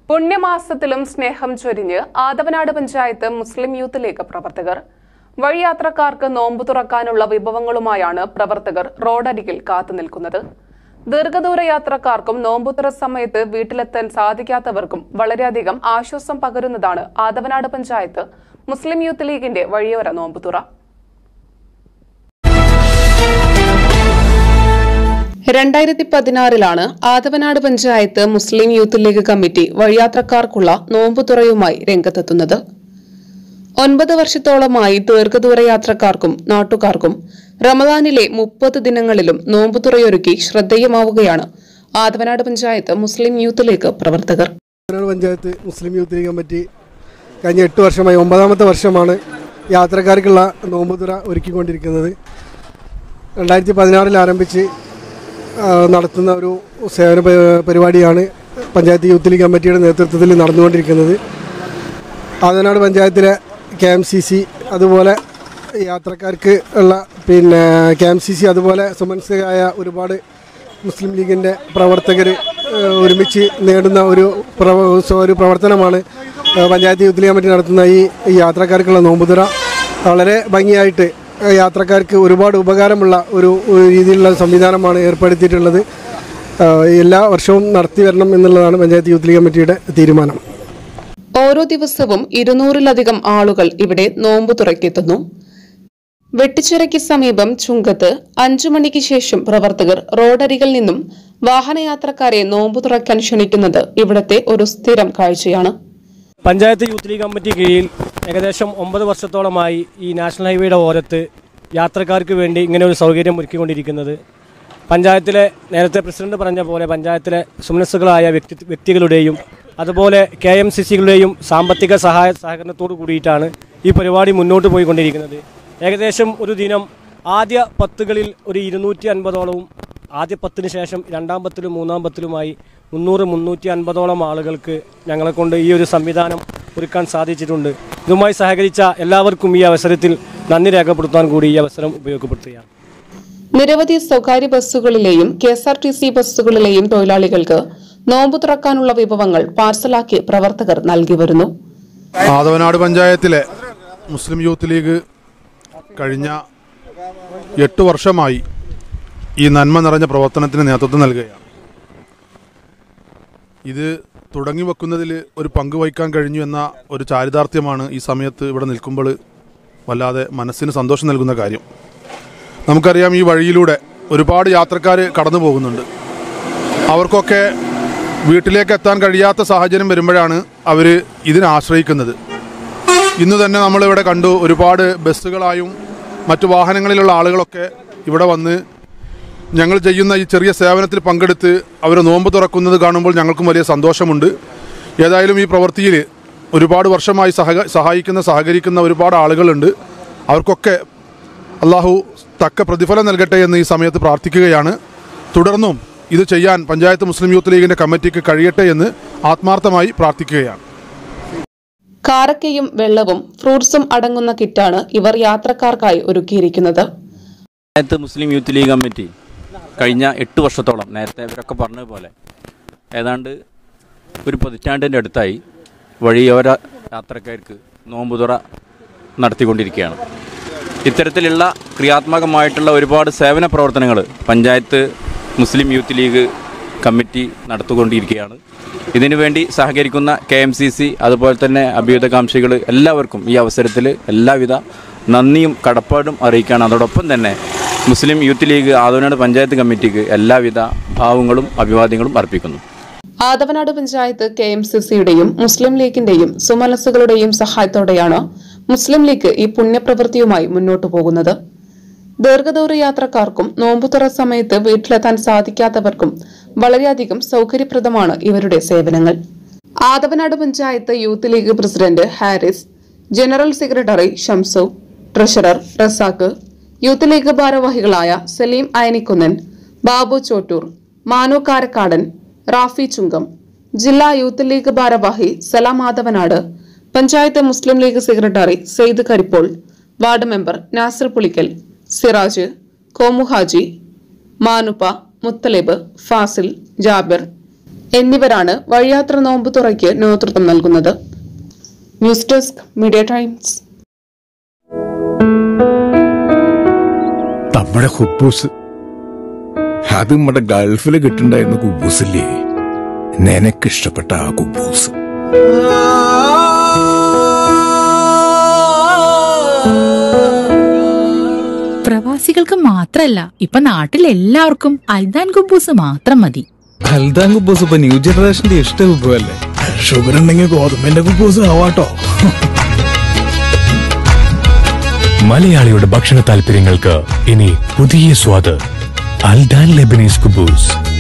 പുണ്യമാസത്തിലും സ്നേഹം ചൊരിഞ്ഞ് ആദവനാട് പഞ്ചായത്ത് മുസ്ലിം യൂത്ത് ലീഗ് പ്രവർത്തകർ വഴിയാത്രക്കാർക്ക് നോമ്പ് തുറക്കാനുള്ള വിഭവങ്ങളുമായാണ് പ്രവർത്തകർ റോഡരികിൽ കാത്തുനിൽക്കുന്നത് ദീർഘദൂര യാത്രക്കാർക്കും നോമ്പുതുറ സമയത്ത് വീട്ടിലെത്താൻ സാധിക്കാത്തവർക്കും വളരെയധികം ആശ്വാസം പകരുന്നതാണ് ആദവനാട് പഞ്ചായത്ത് മുസ്ലിം യൂത്ത് ലീഗിന്റെ വഴിയോര നോമ്പുതുറ രണ്ടായിരത്തി പതിനാറിലാണ് ആദവനാട് പഞ്ചായത്ത് മുസ്ലിം യൂത്ത് ലീഗ് കമ്മിറ്റി വഴിയാത്രക്കാർക്കുള്ള നോമ്പുതുറയുമായി രംഗത്തെത്തുന്നത് ഒൻപത് വർഷത്തോളമായി ദീർഘദൂര യാത്രക്കാർക്കും നാട്ടുകാർക്കും റമദാനിലെ മുപ്പത് ദിനങ്ങളിലും നോമ്പുതുറയൊരുക്കി ശ്രദ്ധേയമാവുകയാണ് ആദവനാട് പഞ്ചായത്ത് മുസ്ലിം യൂത്ത് ലീഗ് പ്രവർത്തകർ വയനാട് പഞ്ചായത്ത് മുസ്ലിം യൂത്ത് ലീഗ് കമ്മിറ്റി കഴിഞ്ഞ എട്ട് വർഷമായി ഒമ്പതാമത്തെ വർഷമാണ് യാത്രക്കാർക്കുള്ള നോമ്പുതുറ ഒരുക്കിക്കൊണ്ടിരിക്കുന്നത് രണ്ടായിരത്തി പതിനാറിൽ ആരംഭിച്ച് ആ, നടത്തുന്ന ഒരു സേവന പ- പരിപാടിയാണ് പഞ്ചായത്ത് യൂത്ത് ലീഗ് കമ്മിറ്റിയുടെ നേതൃത്വത്തിൽ നടന്നുകൊണ്ടിരിക്കുന്നത് ആദനാട് പഞ്ചായത്തിലെ കെ എം സി സി അതുപോലെ യാത്രക്കാർക്ക് ഉള്ള പിന്നെ കെ എം സി സി അതുപോലെ സുമനസ്സുകായ ഒരുപാട് മുസ്ലിം ലീഗിൻ്റെ പ്രവർത്തകർ ഒരുമിച്ച് നേടുന്ന ഒരു പ്രവ- ഒരു പ്രവർത്തനമാണ് ഏഹ്, പഞ്ചായത്ത് യൂത്ത് ലീഗ് കമ്മിറ്റി നടത്തുന്ന ഈ ഈ യാത്രക്കാർക്കുള്ള നോമ്പുതുറ വളരെ ഭംഗിയായിട്ട് ഏഹ്, യാത്രക്കാർക്ക് ഒരുപാട് ഉപകാരമുള്ള ഒരു ഒരു രീതിയിലുള്ള സംവിധാനമാണ് ഏർപ്പെടുത്തിയിട്ടുള്ളത് ഏഹ്, എല്ലാ വർഷവും നടത്തി വരണം എന്നുള്ളതാണ് പഞ്ചായത്ത് യൂത്ത് ലീഗ് കമ്മിറ്റിയുടെ തീരുമാനം ഓരോ ദിവസവും ഇരുന്നൂറിലധികം ആളുകൾ ഇവിടെ നോമ്പു തുറക്കെത്തുന്നു വെട്ടിച്ചിറയ്ക്ക് സമീപം ചുങ്കത്ത് അഞ്ചു മണിക്ക് ശേഷം പ്രവർത്തകർ റോഡരികിൽ നിന്നും വാഹനയാത്രക്കാരെ നോമ്പു തുറക്കാൻ ക്ഷണിക്കുന്നത് ഇവിടത്തെ ഒരു സ്ഥിരം കാഴ്ചയാണ് പഞ്ചായത്ത് യൂത്ത് ലീഗ് കമ്മിറ്റി കീഴിൽ ഏകദേശം ഒമ്പത് വർഷത്തോളമായി ഈ നാഷണൽ ഹൈവേയുടെ ഓരത്ത് യാത്രക്കാർക്ക് വേണ്ടി ഇങ്ങനെ ഒരു സൗകര്യം ഒരുക്കിക്കൊണ്ടിരിക്കുന്നത് പഞ്ചായത്തിലെ നേരത്തെ പ്രസിഡന്റ് പറഞ്ഞ പോലെ പഞ്ചായത്തിലെ സുമനസ്സുകളായ വ്യക്തി വ്യക്തികളുടെയും അതുപോലെ കെ എം സി സികളുടെയും സാമ്പത്തിക സഹായ സഹകരണത്തോടു കൂടിയിട്ടാണ് ഈ പരിപാടി മുന്നോട്ട് പോയിക്കൊണ്ടിരിക്കുന്നത് ഏകദേശം ഒരു ദിനം ആദ്യ പത്തുകളിൽ ഒരു ഇരുന്നൂറ്റി അൻപതോളവും ആദ്യ പത്തിന് ശേഷം രണ്ടാം പത്തിലും മൂന്നാം പത്തിലുമായി മുന്നൂറ് മുന്നൂറ്റി അൻപതോളം ആളുകൾക്ക് ഞങ്ങളെ കൊണ്ട് ഈ ഒരു സംവിധാനം ഒരുക്കാൻ സാധിച്ചിട്ടുണ്ട് ഇതുമായി സഹകരിച്ച എല്ലാവർക്കും ഈ അവസരത്തിൽ നന്ദി രേഖപ്പെടുത്താൻ കൂടി ഈ അവസരം ഉപയോഗപ്പെടുത്തുകയാണ് നിരവധി സ്വകാര്യ ബസ്സുകളിലെയും K S R T C ബസ്സുകളിലെയും തൊഴിലാളികൾക്ക് നോമ്പു തുറക്കാനുള്ള വിഭവങ്ങൾ പാർസലാക്കി പ്രവർത്തകർ നൽകി വരുന്നു ആദവനാട് പഞ്ചായത്തിലെ മുസ്ലിം യൂത്ത് ലീഗ് കഴിഞ്ഞ എട്ട് വർഷമായി ഈ നന്മ നിറഞ്ഞ പ്രവർത്തനത്തിന് നേതൃത്വം നൽകുകയാണ് ഇത് തുടങ്ങി വെക്കുന്നതിൽ ഒരു പങ്ക് വഹിക്കാൻ കഴിഞ്ഞു എന്ന ഒരു ചാരിതാർത്ഥ്യമാണ് ഈ സമയത്ത് ഇവിടെ നിൽക്കുമ്പോൾ വല്ലാതെ മനസ്സിന് സന്തോഷം നൽകുന്ന കാര്യം നമുക്കറിയാം ഈ വഴിയിലൂടെ ഒരുപാട് യാത്രക്കാർ കടന്നു പോകുന്നുണ്ട് അവർക്കൊക്കെ വീട്ടിലേക്ക് എത്താൻ കഴിയാത്ത സാഹചര്യം വരുമ്പോഴാണ് അവർ ഇതിനെ ആശ്രയിക്കുന്നത് ഇന്ന് തന്നെ നമ്മളിവിടെ കണ്ടു ഒരുപാട് ബസ്സുകളായും മറ്റു വാഹനങ്ങളിലുള്ള ആളുകളൊക്കെ ഇവിടെ വന്ന് ഞങ്ങൾ ചെയ്യുന്ന ഈ ചെറിയ സേവനത്തിൽ പങ്കെടുത്ത് അവർ നോമ്പ് തുറക്കുന്നത് കാണുമ്പോൾ ഞങ്ങൾക്കും വലിയ സന്തോഷമുണ്ട് ഏതായാലും ഈ പ്രവൃത്തിയിൽ ഒരുപാട് വർഷമായി സഹക സഹായിക്കുന്ന സഹകരിക്കുന്ന ഒരുപാട് ആളുകളുണ്ട് അവർക്കൊക്കെ അള്ളാഹു തക്ക പ്രതിഫലം നൽകട്ടെ എന്ന് ഈ സമയത്ത് പ്രാർത്ഥിക്കുകയാണ് തുടർന്നും ഇത് ചെയ്യാൻ പഞ്ചായത്ത് മുസ്ലിം യൂത്ത് ലീഗിൻ്റെ കമ്മിറ്റിക്ക് കഴിയട്ടെ എന്ന് ആത്മാർത്ഥമായി പ്രാർത്ഥിക്കുകയാണ് കാരക്കയും വെള്ളവും ഫ്രൂട്ട്സും അടങ്ങുന്ന കിറ്റാണ് ഇവർ യാത്രക്കാർക്കായി ഒരുക്കിയിരിക്കുന്നത് പഞ്ചായത്ത് മുസ്ലിം യൂത്ത് ലീഗ് കമ്മിറ്റി കഴിഞ്ഞ എട്ട് വർഷത്തോളം നേരത്തെ ഇവരൊക്കെ പറഞ്ഞതുപോലെ ഏതാണ്ട് ഒരു പതിറ്റാണ്ടിൻ്റെ അടുത്തായി വഴിയോര യാത്രക്കാർക്ക് നോമ്പുതുറ നടത്തിക്കൊണ്ടിരിക്കുകയാണ് ഇത്തരത്തിലുള്ള ക്രിയാത്മകമായിട്ടുള്ള ഒരുപാട് സേവന പ്രവർത്തനങ്ങൾ പഞ്ചായത്ത് മുസ്ലിം യൂത്ത് ലീഗ് കമ്മിറ്റി നടത്തിക്കൊണ്ടിരിക്കുകയാണ് ഇതിനുവേണ്ടി സഹകരിക്കുന്ന കെ എം സി സി അതുപോലെ തന്നെ അഭ്യുതകാംക്ഷികൾ എല്ലാവർക്കും ഈ അവസരത്തിൽ എല്ലാവിധ നന്ദിയും കടപ്പാടും അറിയിക്കുകയാണ് അതോടൊപ്പം തന്നെ Muslim youth league Athavanad panchayat കമ്മിറ്റിക്ക് എല്ലാവിധ ഭാവങ്ങളും അഭിവാദ്യങ്ങളും അർപ്പിക്കുന്നു Athavanad panchayat K M C സിയുടെയും മുസ്ലിം ലീഗിന്റെയും സുമനസ്സുകളുടെയും സഹായത്തോടെയാണ് മുസ്ലിം ലീഗ് ഈ പുണ്യപ്രവൃത്തിയുമായി മുന്നോട്ടു പോകുന്നത് ദീർഘദൂര യാത്രക്കാർക്കും നോമ്പുതുറ സമയത്ത് വീട്ടിലെത്താൻ സാധിക്കാത്തവർക്കും വളരെയധികം സൗകര്യപ്രദമാണ് ഇവരുടെ സേവനങ്ങൾ Athavanad panchayat youth league president Haris general secretary Shamsu treasurer Razak youth league ഭാരവാഹികളായ സലീം അയനിക്കുന്നൻ ബാബു ചോട്ടൂർ മാനു കാരക്കാടൻ റാഫി ചുങ്കം ജില്ലാ യൂത്ത് ലീഗ് ഭാരവാഹി Salam Athavanad panchayat Muslim league secretary Sayed Karippol ward member Nasir Pulikkal Siraj Komuhaji Manuppa Muthalib Fazil Jabir എന്നിവരാണ് വഴിയാത്ര നോമ്പ് തുറയ്ക്ക് നേതൃത്വം നൽകുന്നത് ന്യൂസ് ഡെസ്ക് മീഡിയ ടൈംസ് നമ്മുടെ കുബൂസ് അത് നമ്മുടെ ഗൾഫിൽ കിട്ടുണ്ടായിരുന്ന കുബൂസില്ലേ നിനക്കിഷ്ടപ്പെട്ട ആ കുബൂസ് പ്രവാസികൾക്ക് മാത്രല്ല ഇപ്പൊ നാട്ടിൽ എല്ലാവർക്കും അൽദാൻ കുബൂസ് മാത്രം മതി ഹൽദാൻ കുബൂസ് ഇപ്പൊ ന്യൂ ജനറേഷന്റെ ഇഷ്ട കുബുവല്ലേ ഷുഗർ ഉണ്ടെങ്കിൽ ഗോതമ്പിന്റെ കുബൂസ് ആവാട്ടോ മലയാളിയുടെ ഭക്ഷണ താല്പര്യങ്ങൾക്ക് ഇനി പുതിയ സ്വാദ് അൽദാൻ ലെബനീസ് കുബൂസ്